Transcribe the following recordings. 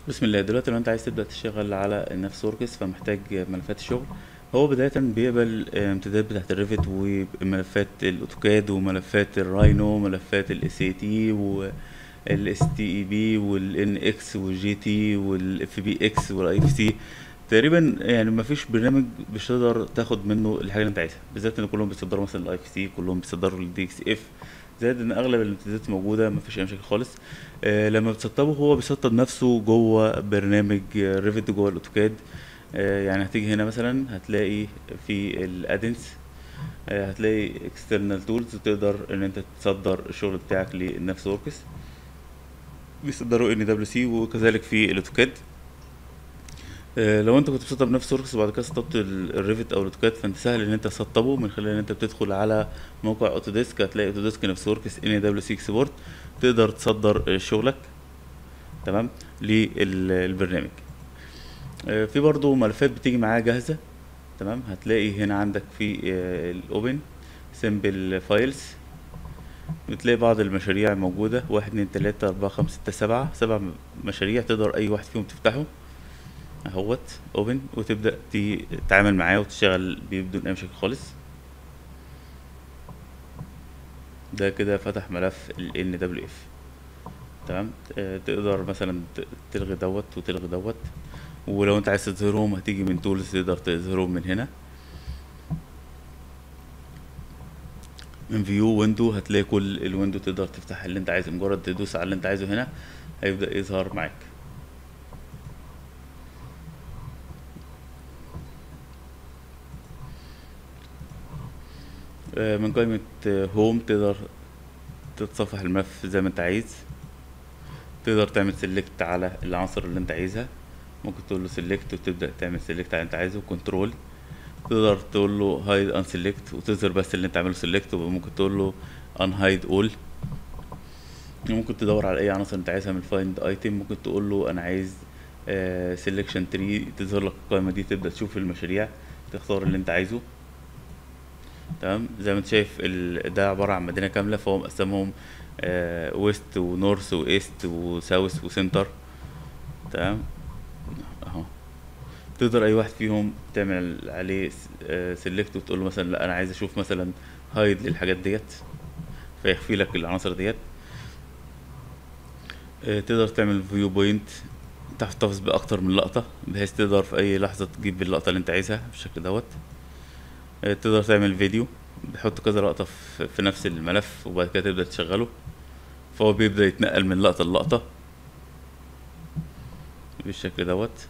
بسم الله دلوقتي لو انت عايز تبدأ تشتغل على النفس وركس فمحتاج ملفات الشغل هو بداية بيقبل امتدادات بتاعت الريفت وملفات الاوتوكاد وملفات الراينو وملفات الاس اي تي والاس تي اي بي والان اكس والجي تي والاف بي اكس والاي اف سي تقريبا يعني مفيش برنامج مش تقدر تاخد منه الحاجه اللي انت عايزها بالذات ان كلهم بيصدروا مثلا الاي اف سي كلهم بيصدروا الدي اكس اف زائد ان اغلب الامتدادات موجوده مفيش اي مشاكل خالص آه لما بتسطبه هو بيسطب نفسه جوه برنامج ريفت جوه الاوتوكاد آه يعني هتيجي هنا مثلا هتلاقي في الادنس آه هتلاقي اكسترنال تولز تقدر ان انت تصدر الشغل بتاعك للنفس وركس بيصدروا ان دبليو سي وكذلك في الاوتوكاد آه، لو انت كنت بتسطب نفس وركس وبعد كده سطبت ال- الريفت او الاوتوكاد فانت سهل ان انت تسطبه من خلال ان انت بتدخل على موقع اوتوديسك هتلاقي اوتوديسك نفس وركس ان دبليو سي اكسبورت تقدر تصدر آه، شغلك تمام للبرنامج آه، في برضو ملفات بتيجي معاه جاهزة تمام هتلاقي هنا عندك في الاوبن سيمبل فايلز بتلاقي بعض المشاريع موجودة واحد اتنين تلاتة أربعة خمسة ستة سبعة سبع مشاريع تقدر أي واحد فيهم تفتحه اهوت اوبن وتبدأ ت- تتعامل معاه وتشتغل بيه بدون أي مشاكل خالص ده كده فتح ملف ال NWF تمام آه، تقدر مثلا ت- تلغي دوت وتلغي دوت ولو انت عايز تظهرهم هتيجي من تولز تقدر تظهرهم من هنا من فيو ويندو هتلاقي كل الويندو تقدر تفتح اللي انت عايزه مجرد تدوس على اللي انت عايزه هنا هيبدأ يظهر معاك آه، من قائمة هوم تقدر تتصفح الملف زي ما انت عايز تقدر تعمل سيلكت على العناصر اللي انت عايزها ممكن تقول له سيلكت وتبدأ تعمل سيلكت على اللي انت عايزه كنترول تقدر تقول له هايد ان سيلكت وتظهر بس اللي انت عامله سيلكت وممكن تقول له ان هايد اول ممكن تدور على اي عناصر انت عايزها من فايند ايتم ممكن تقول له انا عايز سيلكشن تري تظهر لك القائمة دي تبدأ تشوف المشاريع تختار اللي انت عايزه تمام زي ما انت شايف ال... ده عبارة عن مدينة كاملة فهو مقسمهم آه ويست ونورث وايست وساوث وسنتر تمام اهو تقدر اي واحد فيهم تعمل عليه سيلكت وتقول له مثلا لا انا عايز اشوف مثلا هايد للحاجات ديت فيخفي لك العناصر ديت آه تقدر تعمل فيو بوينت تحتفظ باكتر من لقطة بحيث تقدر في اي لحظة تجيب اللقطة اللي انت عايزها بالشكل دوت آه، تقدر تعمل فيديو بتحط كذا لقطة في في نفس الملف وبعد كده تبدأ تشغله فهو بيبدأ يتنقل من لقطة للقطة بالشكل دوت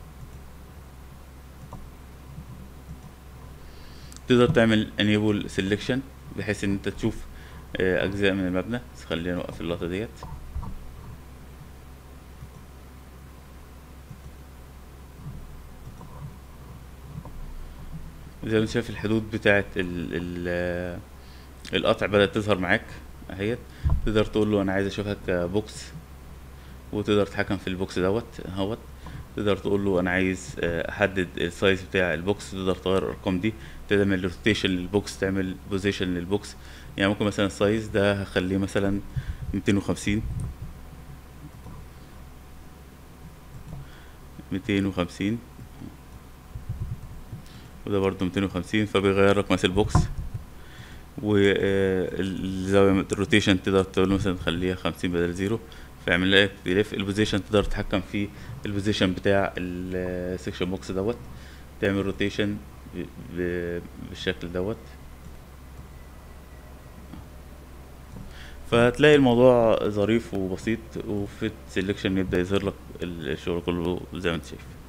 تقدر تعمل enable selection بحيث ان انت تشوف آه، اجزاء من المبنى بس خلينا نوقف اللقطة ديت زي ما انت شايف الحدود بتاعت ال ال القطع بدأت تظهر معاك اهيت تقدر تقول له انا عايز اشوفها كبوكس وتقدر تتحكم في البوكس دوت اهوت تقدر تقول له انا عايز آه، احدد السايز بتاع البوكس تقدر تغير الارقام دي تعمل روتيشن للبوكس تعمل بوزيشن للبوكس يعني ممكن مثلا السايز ده هخليه مثلا 250 250 وده برضه 250 فبيغير لك مثلا البوكس والزاوية الروتيشن تقدر تقول له مثلا خليها 50 بدل زيرو فيعمل لك تلف البوزيشن تقدر تتحكم في البوزيشن بتاع السكشن بوكس دوت تعمل روتيشن بالشكل دوت فهتلاقي الموضوع ظريف وبسيط وفي السلكشن يبدأ يظهر لك الشغل كله زي ما انت شايف